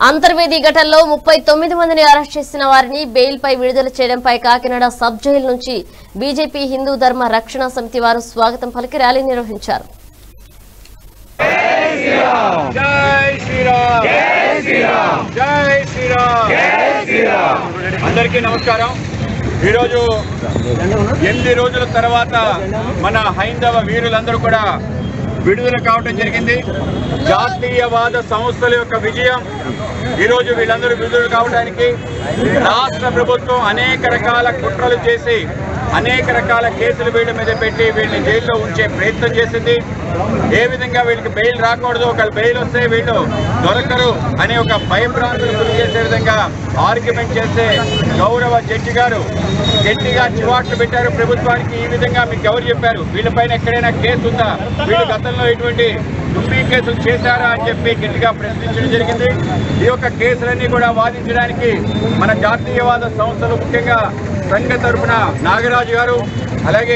అంతర్వేది ఘటనలో ముప్పై తొమ్మిది మందిని అరెస్ట్ చేసిన వారిని బెయిల్ పై విడుదల చేయడంపై కాకినాడ సబ్ జైలు నుంచి బీజేపీ హిందూ ధర్మ రక్షణ సమితి వారు స్వాగతం పలికి ర్యాలీ నిర్వహించారు జై శ్రీరామ్ జై శ్రీరామ్ జై శ్రీరామ్ జై శ్రీరామ్ అందరికీ నమస్కారం ఈరోజు ఎనిమిది రోజుల తర్వాత మన హైందవ వీరులందరూ కూడా విడుదల కావటం జరిగింది జాతీయవాద సంస్థల యొక్క విజయం ఈరోజు వీళ్ళందరూ విడుదల కావడానికి రాష్ట్ర ప్రభుత్వం అనేక రకాల కుట్రలు చేసి అనేక రకాల కేసులు వీళ్ళ మీద పెట్టి వీళ్ళని జైల్లో ఉంచే ప్రయత్నం చేసింది ఏ విధంగా వీళ్ళకి బెయిల్ రాకూడదు ఒకళ్ళు బెయిల్ వస్తే వీళ్ళు దొరకరు అనే ఒక భయభ్రాంతులు గురి చేసే విధంగా ఆర్గ్యుమెంట్ చేసే గౌరవ జడ్జి గారు గట్టిగా చివాట్లు పెట్టారు ప్రభుత్వానికి ఈ విధంగా మీకు ఎవరు చెప్పారు వీళ్ళపైన ఎక్కడైనా కేసు ఉందా వీళ్ళు గతంలో ఎటువంటి దుమ్మి కేసులు చేశారా అని చెప్పి గట్టిగా ప్రశ్నించడం జరిగింది ఈ యొక్క కేసులన్నీ కూడా వాదించడానికి మన జాతీయవాద సంస్థలు ముఖ్యంగా సంఘ తరపున నాగరాజు గారు అలాగే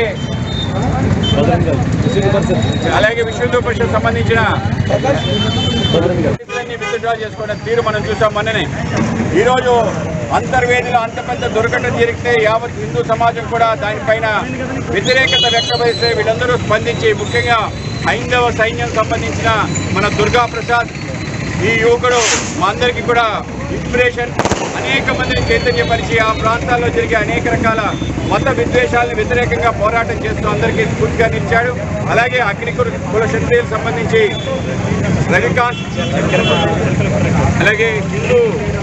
అలాగే విశ్వ హిందూ పరిషత్ సంబంధించిన కేసులన్నీ విత్డ్రా చేసుకోవడం తీరు మనం చూసాం మొన్ననే ఈరోజు అంతర్వేదిలో అంత పెద్ద దుర్ఘటన జరిగితే యావత్ హిందూ సమాజం కూడా దానిపైన వ్యతిరేకత వ్యక్తపరిస్తే వీళ్ళందరూ స్పందించి ముఖ్యంగా హైందవ సైన్యం సంబంధించిన మన దుర్గా ప్రసాద్ ఈ యువకుడు మా అందరికీ కూడా ఇన్స్పిరేషన్ అనేక మందిని చైతన్యపరిచి ఆ ప్రాంతాల్లో జరిగే అనేక రకాల మత విద్వేషాలను వ్యతిరేకంగా పోరాటం చేస్తూ అందరికీ స్ఫూర్తిగా నిలిచాడు అలాగే అగ్నికుల కుల క్షత్రియులకు సంబంధించి రవికాంత్ అలాగే హిందూ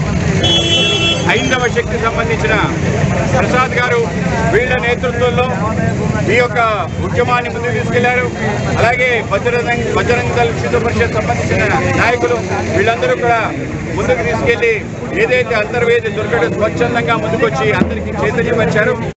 హైందవ శక్తి సంబంధించిన ప్రసాద్ గారు వీళ్ళ నేతృత్వంలో ఈ యొక్క ఉద్యమాన్ని ముందుకు తీసుకెళ్లారు అలాగే బజరంగ బజరంగ దళ విశుద్ధ పరిషత్ సంబంధించిన నాయకులు వీళ్ళందరూ కూడా ముందుకు తీసుకెళ్లి ఏదైతే అంతర్వేది దుర్గడ స్వచ్ఛందంగా ముందుకొచ్చి అందరికీ చైతన్యపరిచారు